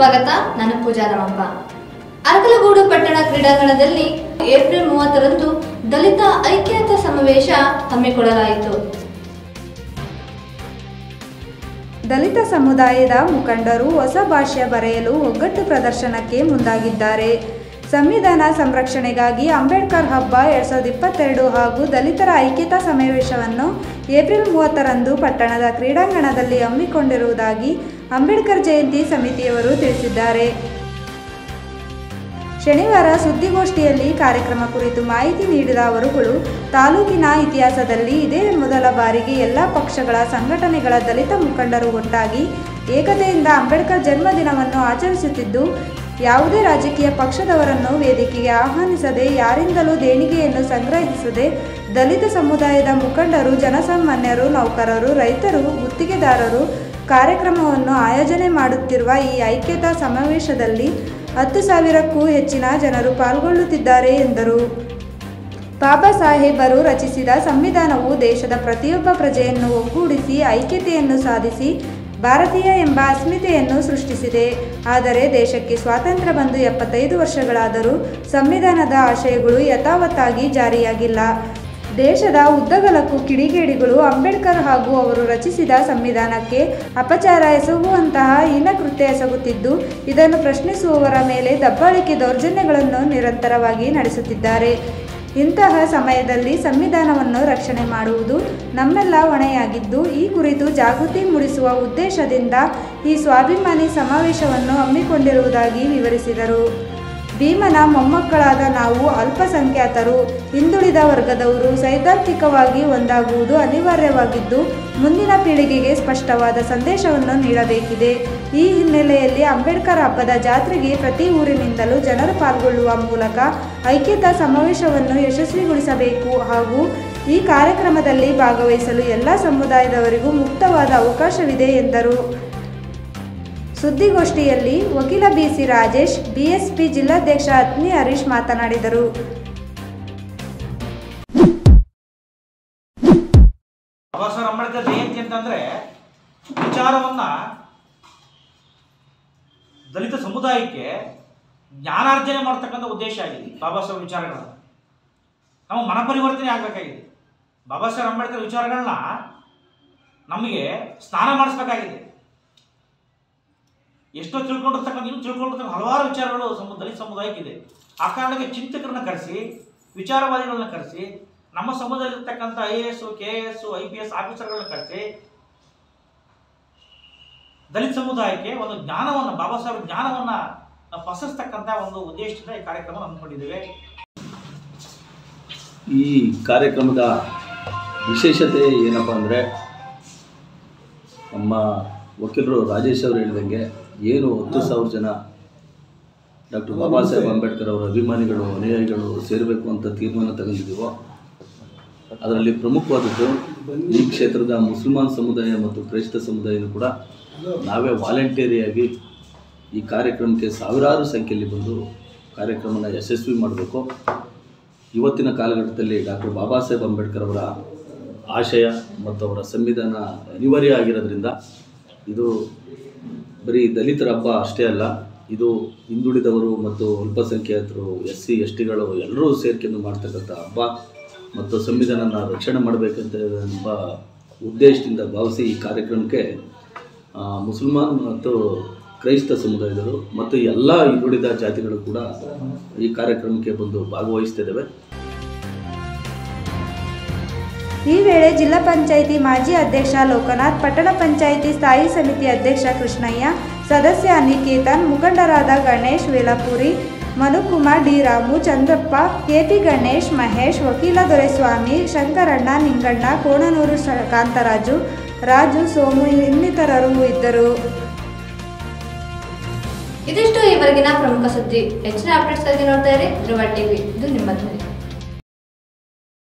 ಸ್ವಾಗತ ನಾನು ಪೂಜಾ ರಾಮಪ್ಪ ಅರಕಲಗೂಡು ಪಟ್ಟಣ ಕ್ರೀಡಾಂಗಣದಲ್ಲಿ ಏಪ್ರಿಲ್ ಮೂವತ್ತರಂದು ದಲಿತ ಐಕ್ಯತಾ ಸಮಾವೇಶ ಹಮ್ಮಿಕೊಳ್ಳಲಾಯಿತು ದಲಿತ ಸಮುದಾಯದ ಮುಖಂಡರು ಹೊಸ ಭಾಷೆ ಬರೆಯಲು ಒಗ್ಗಟ್ಟು ಪ್ರದರ್ಶನಕ್ಕೆ ಮುಂದಾಗಿದ್ದಾರೆ ಸಂವಿಧಾನ ಸಂರಕ್ಷಣೆಗಾಗಿ ಅಂಬೇಡ್ಕರ್ ಹಬ್ಬ ಎರಡ್ ಸಾವಿರದ ಇಪ್ಪತ್ತೆರಡು ಹಾಗೂ ದಲಿತರ ಐಕ್ಯತಾ ಸಮಾವೇಶವನ್ನು ಏಪ್ರಿಲ್ ಮೂವತ್ತರಂದು ಪಟ್ಟಣದ ಕ್ರೀಡಾಂಗಣದಲ್ಲಿ ಹಮ್ಮಿಕೊಂಡಿರುವುದಾಗಿ ಅಂಬೇಡ್ಕರ್ ಜಯಂತಿ ಸಮಿತಿಯವರು ತಿಳಿಸಿದ್ದಾರೆ ಶನಿವಾರ ಸುದ್ದಿಗೋಷ್ಠಿಯಲ್ಲಿ ಕಾರ್ಯಕ್ರಮ ಕುರಿತು ಮಾಹಿತಿ ನೀಡಿದ ಅವರುಗಳು ತಾಲೂಕಿನ ಇತಿಹಾಸದಲ್ಲಿ ಇದೇ ಮೊದಲ ಬಾರಿಗೆ ಎಲ್ಲ ಪಕ್ಷಗಳ ಸಂಘಟನೆಗಳ ದಲಿತ ಮುಖಂಡರು ಒಟ್ಟಾಗಿ ಏಕತೆಯಿಂದ ಅಂಬೇಡ್ಕರ್ ಜನ್ಮದಿನವನ್ನು ಆಚರಿಸುತ್ತಿದ್ದು ಯಾವುದೇ ರಾಜಕೀಯ ಪಕ್ಷದವರನ್ನು ವೇದಿಕೆಗೆ ಆಹ್ವಾನಿಸದೆ ಯಾರಿಂದಲೂ ದೇಣಿಗೆಯನ್ನು ಸಂಗ್ರಹಿಸದೆ ದಲಿತ ಸಮುದಾಯದ ಮುಖಂಡರು ಜನಸಾಮಾನ್ಯರು ನೌಕರರು ರೈತರು ಗುತ್ತಿಗೆದಾರರು ಕಾರ್ಯಕ್ರಮವನ್ನು ಆಯೋಜನೆ ಮಾಡುತ್ತಿರುವ ಈ ಐಕ್ಯತಾ ಸಮಾವೇಶದಲ್ಲಿ ಹತ್ತು ಸಾವಿರಕ್ಕೂ ಹೆಚ್ಚಿನ ಜನರು ಪಾಲ್ಗೊಳ್ಳುತ್ತಿದ್ದಾರೆ ಎಂದರು ಬಾಬಾ ಸಾಹೇಬರು ರಚಿಸಿದ ಸಂವಿಧಾನವು ದೇಶದ ಪ್ರತಿಯೊಬ್ಬ ಪ್ರಜೆಯನ್ನು ಒಗ್ಗೂಡಿಸಿ ಐಕ್ಯತೆಯನ್ನು ಸಾಧಿಸಿ ಭಾರತೀಯ ಎಂಬ ಅಸ್ಮಿತೆಯನ್ನು ಸೃಷ್ಟಿಸಿದೆ ಆದರೆ ದೇಶಕ್ಕೆ ಸ್ವಾತಂತ್ರ್ಯ ಬಂದು ಎಪ್ಪತ್ತೈದು ವರ್ಷಗಳಾದರೂ ಸಂವಿಧಾನದ ಆಶಯಗಳು ಯಥಾವತ್ತಾಗಿ ಜಾರಿಯಾಗಿಲ್ಲ ದೇಶದ ಉದ್ದಗಲಕ್ಕೂ ಕಿಡಿಗೇಡಿಗಳು ಅಂಬೇಡ್ಕರ್ ಹಾಗೂ ಅವರು ರಚಿಸಿದ ಸಂವಿಧಾನಕ್ಕೆ ಅಪಚಾರ ಎಸಗುವಂತಹ ಹೀನಕೃತ್ಯ ಎಸಗುತ್ತಿದ್ದು ಇದನ್ನು ಪ್ರಶ್ನಿಸುವವರ ಮೇಲೆ ದಬ್ಬಾಳಿಕೆ ದೌರ್ಜನ್ಯಗಳನ್ನು ನಿರಂತರವಾಗಿ ನಡೆಸುತ್ತಿದ್ದಾರೆ ಇಂತಹ ಸಮಯದಲ್ಲಿ ಸಂವಿಧಾನವನ್ನು ರಕ್ಷಣೆ ಮಾಡುವುದು ನಮ್ಮೆಲ್ಲ ಹೊಣೆಯಾಗಿದ್ದು ಈ ಕುರಿತು ಜಾಗೃತಿ ಮೂಡಿಸುವ ಉದ್ದೇಶದಿಂದ ಈ ಸ್ವಾಭಿಮಾನಿ ಸಮಾವೇಶವನ್ನು ಹಮ್ಮಿಕೊಂಡಿರುವುದಾಗಿ ವಿವರಿಸಿದರು ಭೀಮನ ಮೊಮ್ಮಕ್ಕಳಾದ ನಾವು ಅಲ್ಪಸಂಖ್ಯಾತರು ಹಿಂದುಳಿದ ವರ್ಗದವರು ಸೈದ್ಧಾಂತಿಕವಾಗಿ ಒಂದಾಗುವುದು ಅನಿವಾರ್ಯವಾಗಿದ್ದು ಮುಂದಿನ ಪೀಳಿಗೆಗೆ ಸ್ಪಷ್ಟವಾದ ಸಂದೇಶವನ್ನು ನೀಡಬೇಕಿದೆ ಈ ಹಿನ್ನೆಲೆಯಲ್ಲಿ ಅಂಬೇಡ್ಕರ್ ಹಬ್ಬದ ಜಾತ್ರೆಗೆ ಪ್ರತಿ ಊರಿನಿಂದಲೂ ಜನರು ಪಾಲ್ಗೊಳ್ಳುವ ಮೂಲಕ ಐಕ್ಯತಾ ಸಮಾವೇಶವನ್ನು ಯಶಸ್ವಿಗೊಳಿಸಬೇಕು ಹಾಗೂ ಈ ಕಾರ್ಯಕ್ರಮದಲ್ಲಿ ಭಾಗವಹಿಸಲು ಎಲ್ಲ ಸಮುದಾಯದವರಿಗೂ ಮುಕ್ತವಾದ ಅವಕಾಶವಿದೆ ಎಂದರು ಸುದ್ದಿಗೋಷ್ಠಿಯಲ್ಲಿ ವಕೀಲ ಬಿಸಿ ರಾಜೇಶ್ ಬಿಎಸ್ಪಿ ಜಿಲ್ಲಾಧ್ಯಕ್ಷ ಅತ್ನಿ ಹರೀಶ್ ಮಾತನಾಡಿದರು ಬಾಬಾ ಸಾಹೇಬ್ ಅಂಬೇಡ್ಕರ್ ಜಯಂತಿ ಅಂತಂದ್ರೆ ವಿಚಾರವನ್ನ ದಲಿತ ಸಮುದಾಯಕ್ಕೆ ಜ್ಞಾನಾರ್ಜನೆ ಮಾಡ್ತಕ್ಕಂಥ ಉದ್ದೇಶ ಆಗಿದೆ ಬಾಬಾ ಸಾಹೇಬ್ ವಿಚಾರಗಳನ್ನ ನಾವು ಮನಪರಿವರ್ತನೆ ಆಗಬೇಕಾಗಿದೆ ಬಾಬಾ ಸಾಹೇಬ್ ಅಂಬೇಡ್ಕರ್ ವಿಚಾರಗಳನ್ನ ನಮಗೆ ಸ್ನಾನ ಮಾಡಿಸ್ಬೇಕಾಗಿದೆ ಎಷ್ಟೋ ತಿಳ್ಕೊಂಡಿರ್ತಕ್ಕಂಥ ಇನ್ನೂ ತಿಳ್ಕೊಂಡಿರ್ತಕ್ಕಂಥ ಹಲವಾರು ವಿಚಾರಗಳು ಸಮು ದಲಿತ ಸಮುದಾಯಕ್ಕಿದೆ ಆ ಕಾರಣಕ್ಕೆ ಚಿಂತಕರನ್ನ ಕರೆಸಿ ವಿಚಾರವಾದಿಗಳನ್ನ ಕರೆಸಿ ನಮ್ಮ ಸಮುದಾಯದಲ್ಲಿರ್ತಕ್ಕಂಥ I A S K A S I P S ಆಫೀಸರ್ಗಳನ್ನ ಕರೆಸಿ ದಲಿತ ಸಮುದಾಯಕ್ಕೆ ಒಂದು ಜ್ಞಾನವನ್ನು ಬಾಬಾ ಸಾಹೇಬ್ ಜ್ಞಾನವನ್ನು ಪಸರಿಸ್ತಕ್ಕಂಥ ಒಂದು ಉದ್ದೇಶದಿಂದ ಈ ಕಾರ್ಯಕ್ರಮ ಹಮ್ಮಿಕೊಂಡಿದ್ದೇವೆ ಈ ಕಾರ್ಯಕ್ರಮದ ವಿಶೇಷತೆ ಏನಪ್ಪ ಅಂದರೆ ನಮ್ಮ ವಕೀಲರು ರಾಜೇಶ್ ಅವರು ಹೇಳಿದಂಗೆ ಏನು ಹತ್ತು ಸಾವಿರ ಜನ ಡಾಕ್ಟರ್ ಬಾಬಾ ಸಾಹೇಬ್ ಅಂಬೇಡ್ಕರ್ ಅವರ ಅಭಿಮಾನಿಗಳು ಅನುಯಾಯಿಗಳು ಸೇರಬೇಕು ಅಂತ ತೀರ್ಮಾನ ತಗೊಂಡಿದ್ದೀವೋ ಅದರಲ್ಲಿ ಪ್ರಮುಖವಾದದ್ದು ಈ ಕ್ಷೇತ್ರದ ಮುಸಲ್ಮಾನ್ ಸಮುದಾಯ ಮತ್ತು ಕ್ರೈಸ್ತ ಸಮುದಾಯನೂ ಕೂಡ ನಾವೇ ವಾಲಂಟಿಯರಿಯಾಗಿ ಈ ಕಾರ್ಯಕ್ರಮಕ್ಕೆ ಸಾವಿರಾರು ಸಂಖ್ಯೆಯಲ್ಲಿ ಬಂದು ಕಾರ್ಯಕ್ರಮನ ಯಶಸ್ವಿ ಮಾಡಬೇಕು ಇವತ್ತಿನ ಕಾಲಘಟ್ಟದಲ್ಲಿ ಡಾಕ್ಟರ್ ಬಾಬಾ ಸಾಹೇಬ್ ಅಂಬೇಡ್ಕರ್ ಅವರ ಆಶಯ ಮತ್ತು ಅವರ ಸಂವಿಧಾನ ಅನಿವಾರ್ಯ ಆಗಿರೋದ್ರಿಂದ ಇದು ಬರೀ ದಲಿತರ ಹಬ್ಬ ಅಷ್ಟೇ ಅಲ್ಲ ಇದು ಹಿಂದುಳಿದವರು ಮತ್ತು ಅಲ್ಪಸಂಖ್ಯಾತರು ಎಸ್ ಸಿ ಎಸ್ ಟಿಗಳು ಎಲ್ಲರೂ ಸೇರ್ಕೊಂಡು ಮಾಡ್ತಕ್ಕಂಥ ಹಬ್ಬ ಮತ್ತು ಸಂವಿಧಾನನ ರಕ್ಷಣೆ ಮಾಡಬೇಕಂತ ಎಂಬ ಉದ್ದೇಶದಿಂದ ಭಾವಿಸಿ ಈ ಕಾರ್ಯಕ್ರಮಕ್ಕೆ ಆ, ಮುಸಲ್ಮಾನ್ ಮತ್ತು ಕ್ರೈಸ್ತ ಸಮುದಾಯದವರು ಮತ್ತು ಎಲ್ಲ ಹಿಂದುಳಿದ ಜಾತಿಗಳು ಕೂಡ ಈ ಕಾರ್ಯಕ್ರಮಕ್ಕೆ ಬಂದು ಭಾಗವಹಿಸ್ತಿದ್ದಾವೆ ಈ ವೇಳೆ ಜಿಲ್ಲಾ ಪಂಚಾಯಿತಿ ಮಾಜಿ ಅಧ್ಯಕ್ಷ ಲೋಕನಾಥ್ ಪಟ್ಟಣ ಪಂಚಾಯಿತಿ ಸ್ಥಾಯಿ ಸಮಿತಿ ಅಧ್ಯಕ್ಷ ಕೃಷ್ಣಯ್ಯ ಸದಸ್ಯ ಅನಿಕೇತನ್ ಮುಖಂಡರಾದ ಗಣೇಶ್ ವೇಲಾಪುರಿ ಮನುಕುಮಾರ್ ಡಿ ರಾಮು ಚಂದ್ರಪ್ಪ ಕೆಪಿ ಗಣೇಶ್ ಮಹೇಶ್ ವಕೀಲ ದೊರೆಸ್ವಾಮಿ ಶಂಕರಣ್ಣ ನಿಂಗಣ್ಣ ಕೋಣನೂರು ಶ- ಕಾಂತರಾಜು ರಾಜು ಸೋಮು ಇನ್ನಿತರರು ಇದ್ದರು ಇದಿಷ್ಟು ಈವರೆಗಿನ ಪ್ರಮುಖ ಸುದ್ದಿ ಹೆಚ್ಚಿನ ಅಪ್ಡೇಟ್ಸ್ಗಾಗಿ ನೋಡ್ತಾ ಇರಿ ಧ್ರುವ ಟಿವಿ ಇದು ನಿಮ್ಮ ಧ್ವನಿ